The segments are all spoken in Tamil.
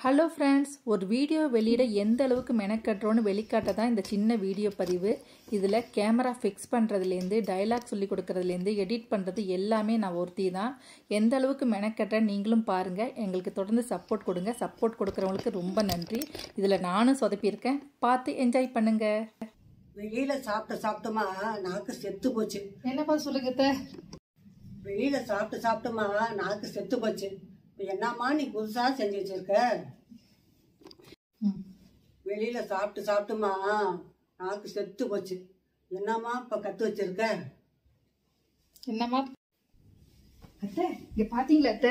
ஹலோ ஃப்ரெண்ட்ஸ் ஒரு வீடியோ வெளியிட எந்த அளவுக்கு மெனக்கட்டுறோன்னு வெளிக்காட்ட தான் இந்த சின்ன வீடியோ பதிவு இதில் கேமரா ஃபிக்ஸ் பண்ணுறதுலேருந்து டைலாக் சொல்லி கொடுக்கறதுலேருந்து எடிட் பண்ணுறது எல்லாமே நான் ஒருத்தி தான் எந்த அளவுக்கு மெனக்கட்டுறேன் நீங்களும் பாருங்கள் எங்களுக்கு தொடர்ந்து சப்போர்ட் கொடுங்க சப்போர்ட் கொடுக்குறவங்களுக்கு ரொம்ப நன்றி இதில் நானும் சொதப்பியிருக்கேன் பார்த்து என்ஜாய் பண்ணுங்க வெளியில சாப்பிட்டு சாப்பிட்டோமா நாக்கு செத்து போச்சு என்னப்பா சொல்லுங்க வெளியில சாப்பிட்டு சாப்பிட்டோமா நாக்கு செத்து போச்சு இப்ப என்னம்மா நீ புதுசா செஞ்சு வச்சிருக்க வெளியில சாப்பிட்டு சாப்பிட்டோமா நாக்கு செத்து போச்சு என்னம்மா இப்ப கத்து வச்சிருக்க என்னம்மா அத்தை இங்க பாத்தீங்களா அத்தை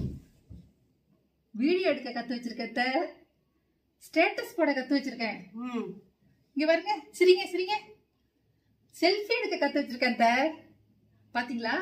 வீடியோ எடுக்க கத்து வச்சிருக்கேன் அத்தை ஸ்டேட்டஸ் போட கத்து வச்சிருக்கேன் ம் இங்க பாருங்க சிரிங்க சிரிங்க செல்ஃபி எடுக்க கத்து வச்சிருக்கேன் அத்தை பாத்தீங்களா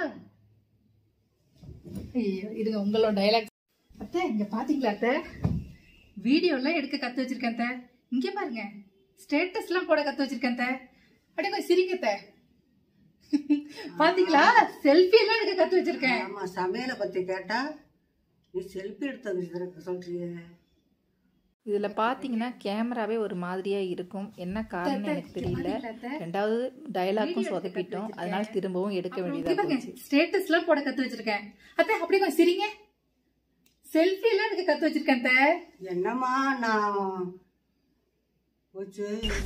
ஐயோ இருங்க உங்களோட டைலாக் அத்தை இங்க பாத்தீங்களா அத்தை வீடியோ எல்லாம் எடுக்க கத்து வச்சிருக்கேன் அத்தை இங்க பாருங்க ஸ்டேட்டஸ் எல்லாம் போட கத்து வச்சிருக்கேன் அத்தை அப்படியே கொஞ்சம் சிரிங்க அத்தை பாத்தீங்களா செல்ஃபி எல்லாம் எடுக்க கத்து வச்சிருக்கேன் ஆமா சமையலை பத்தி கேட்டா நீ செல்ஃபி எடுத்து சொல்றியே இதுல பாத்தீங்கன்னா கேமராவே ஒரு மாதிரியா இருக்கும் என்ன காரணம் எனக்கு தெரியல ரெண்டாவது டயலாக்கும் சொதப்பிட்டோம் அதனால திரும்பவும் எடுக்க வேண்டியதா போச்சு ஸ்டேட்டஸ் எல்லாம் போட கத்து வச்சிருக்கேன் அத்தை அப்படியே கொஞ்சம் சிரிங்க செல்ஃபி எல்லாம் எனக்கு கத்து வச்சிருக்கேன் அத்தை என்னம்மா நான் போச்சு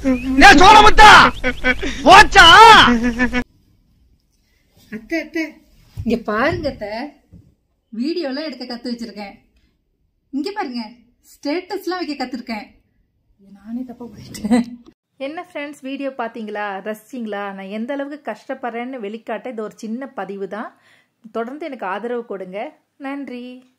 அத்தை அத்தை இங்க பாருங்க அத்தை வீடியோ எல்லாம் எடுக்க கத்து வச்சிருக்கேன் இங்க பாருங்க ஸ்டேட்டஸ்லாம் வைக்க கத்துருக்கேன் நானே தப்பா போயிட்டேன் என்ன ஃப்ரெண்ட்ஸ் வீடியோ பார்த்தீங்களா ரசிச்சிங்களா நான் எந்த அளவுக்கு கஷ்டப்படுறேன்னு வெளிக்காட்ட இது ஒரு சின்ன பதிவு தான் தொடர்ந்து எனக்கு ஆதரவு கொடுங்க நன்றி